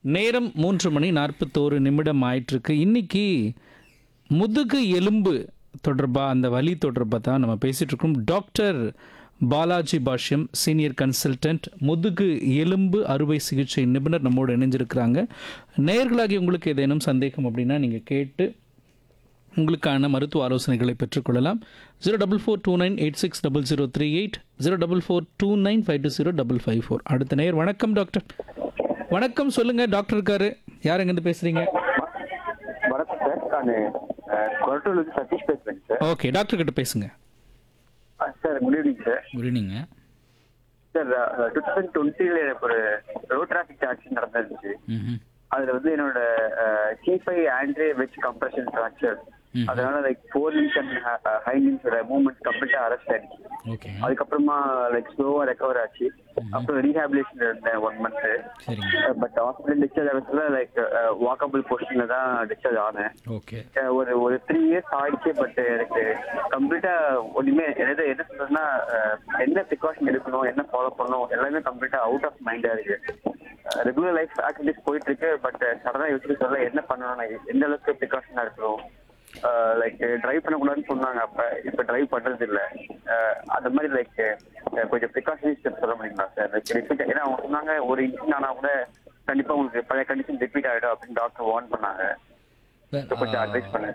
நேரம் மூன்று மணி நாற்பத்தோரு நிமிடம் ஆயிட்டிருக்கு இன்னைக்கு முதுகு எலும்பு தொடர்பாக அந்த வலி தொடர்பாக தான் நம்ம பேசிகிட்டு இருக்கோம் doctor Balaji Bhashyam senior consultant முதுகு எலும்பு அறுவை சிகிச்சை நிபுணர் நம்மோடு இணைஞ்சிருக்கிறாங்க நேயர்களாகி உங்களுக்கு ஏதேனும் சந்தேகம் அப்படின்னா நீங்கள் கேட்டு உங்களுக்கான மருத்துவ ஆலோசனைகளை பெற்றுக்கொள்ளலாம் zero double four two nine eight six double zero three eight zero double four two nine five two zero double five four அடுத்த நேயர் வணக்கம் டாக்டர் வணக்கம் சொல்லுங்க டாக்டர் இருக்காரு யார் எங்கேருந்து பேசுறீங்க வணக்கம் சார் நான் கொரட்டூர்லேருந்து சதீஷ் பேசுறேங்க சார் ஓகே டாக்டர் கிட்ட பேசுங்க ah sir good evening sir good ஈவினிங்க சார் டூ தௌசண்ட் டுவெண்ட்டில எனக்கு ஒரு ரோட் டிராஃபிக் ஆக்சிடென்ட் நடந்துருந்துச்சு ம் அதுல வந்து என்னோட கீஃபை ஆண்ட்ரே வெச் கம்ப்ரஷன் ஃப்ராக்சர் ம். அதனால like four limbs and high லிங்ஸோட மூவ்மெண்ட் கம்ப்ளீட்டா அரெஸ்ட் ஆயிடுச்சு ஓகே அதுக்கப்புறமா லைக் ஸ்லோவா ரெக்கவர் ஆச்சு அப்புறம் ரீஹாபிலேஷன் இருந்தேன் ஒன் மந்த் சரிங்க பட் ஹாஸ்பிட்டல் டிஸ்சார்ஜ் ஆகிறதுல லைக் வாக்கபிள் பொசிஷன்ல தான் டிஸ்சார்ஜ் ஆனேன் ஓகே அஹ் ஒரு ஒரு த்ரீ இயர்ஸ் ஆயிடுச்சு பட் எனக்கு கம்ப்ளீட்டா ஒண்ணுமே எது எது சொல்றதுன்னா அஹ் என்ன ப்ரிகாஷன் எடுக்கணும் என்ன ஃபாலோ பண்ணணும் எல்லாமே கம்ப்ளீட்டா அவுட் ஆஃப் மைண்டா இருக்கு ரெகுலர் லைஃப் ஆக்டிவிட்டிஸ் போயிட்டு இருக்கு பட் சடனா யோசிச்சு சொல்ல என்ன பண்ணணும் நான் எந்த அளவுக்கு ப்ரிகாஷனா இருக்கணும் லைக் டிரைவ் பண்ணக்கூடாதுன்னு சொன்னாங்க அப்ப இப்ப டிரைவ் பண்றது இல்ல அஹ் அந்த மாதிரி லைக் கொஞ்சம் ப்ரிகாஷனரி ஸ்டெப் சொல்ல முடியுங்களா சார் லைக் ரிப்பீட் ஏன்னா அவங்க சொன்னாங்க ஒரு இன்சிடென்ட் ஆனா கூட கண்டிப்பா உங்களுக்கு பழைய கண்டிஷன் ரிப்பீட் ஆயிடும் அப்படின்னு டாக்டர் வார்ன் பண்ணாங்க So, கொஞ்சம் அட்வைஸ் பண்ணேன்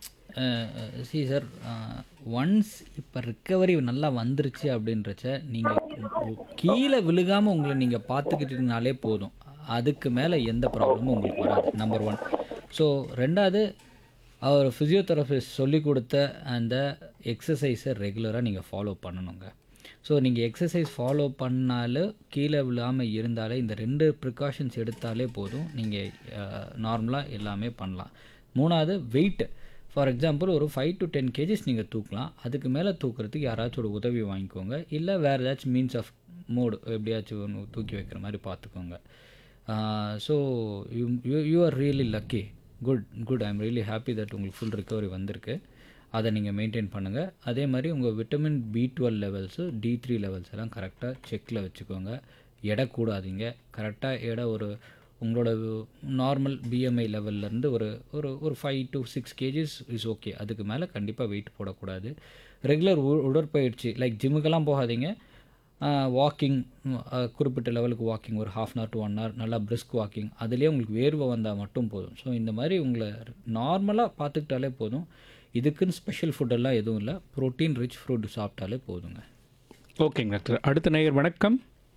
சி சார் ஒன்ஸ் இப்போ ரிக்கவரி நல்லா வந்துருச்சு அப்படின்றச்ச நீங்கள் கீழே விழுகாமல் உங்களை நீங்கள் பார்த்துக்கிட்டீங்கனாலே போதும் அதுக்கு மேலே எந்த ப்ராப்ளமும் உங்களுக்கு வராது நம்பர் ஒன் ஸோ ரெண்டாவது அவர் ஃபிசியோதெரபிஸ்ட் சொல்லி கொடுத்த அந்த எக்ஸசைஸை ரெகுலராக நீங்கள் ஃபாலோ பண்ணணுங்க ஸோ நீங்கள் எக்ஸசைஸ் ஃபாலோ பண்ணாலும் கீழே விழாமல் இருந்தாலே இந்த ரெண்டு ப்ரிகாஷன்ஸ் எடுத்தாலே போதும் நீங்கள் நார்மலாக எல்லாமே பண்ணலாம் மூணாவது வெயிட் ஃபார் எக்ஸாம்பிள் ஒரு ஃபைவ் டு டென் கேஜிஸ் நீங்கள் தூக்கலாம் அதுக்கு மேலே தூக்குறதுக்கு யாராச்சும் ஒரு உதவி வாங்கிக்கோங்க இல்லை வேறு ஏதாச்சும் மீன்ஸ் ஆஃப் மோடு எப்படியாச்சும் ஒன்று தூக்கி வைக்கிற மாதிரி பார்த்துக்கோங்க so you you you are really lucky good good I am really happy that உங்களுக்கு ஃபுல் ரிகவரி வந்திருக்கு அதை நீங்கள் மெயின்டைன் பண்ணுங்கள் அதே மாதிரி உங்கள் vitamin B twelve levels D three levels எல்லாம் கரெக்டாக செக்கில் வச்சுக்கோங்க எடை கூடாதீங்க கரெக்டாக எடை ஒரு உங்களோட நார்மல் பிஎம்ஐ லெவல்லேருந்து ஒரு ஒரு ஒரு five to six kgs is okay அதுக்கு மேலே கண்டிப்பாக வெயிட் போடக்கூடாது ரெகுலர் உடற்பயிற்சி லைக் ஜிம்முக்கெல்லாம் போகாதீங்க வாக்கிங் குறிப்பிட்ட லெவலுக்கு வாக்கிங் ஒரு half an hour to one hour நல்லா பிரிஸ்க் வாக்கிங் அதுலேயே உங்களுக்கு வேர்வை வந்தால் மட்டும் போதும் ஸோ இந்த மாதிரி உங்களை நார்மலாக பார்த்துக்கிட்டாலே போதும் இதுக்குன்னு ஸ்பெஷல் ஃபுட்டெல்லாம் எதுவும் இல்லை ப்ரோட்டீன் ரிச் ஃபுட் சாப்பிட்டாலே போதுங்க ஓகேங்க டாக்டர் அடுத்த நேயர் வணக்கம்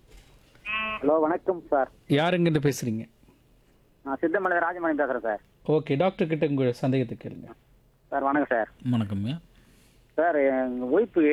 ஹலோ வணக்கம் சார் யார் எங்கேருந்து பேசுறீங்க நான் சித்தமலை ராஜமணி பேசுகிறேன் சார் ஓகே டாக்டர் கிட்ட உங்கள் சந்தேகத்தை கேளுங்க சார் வணக்கம் சார் வணக்கம்யா சார் எங்கள் ஒய்ஃபு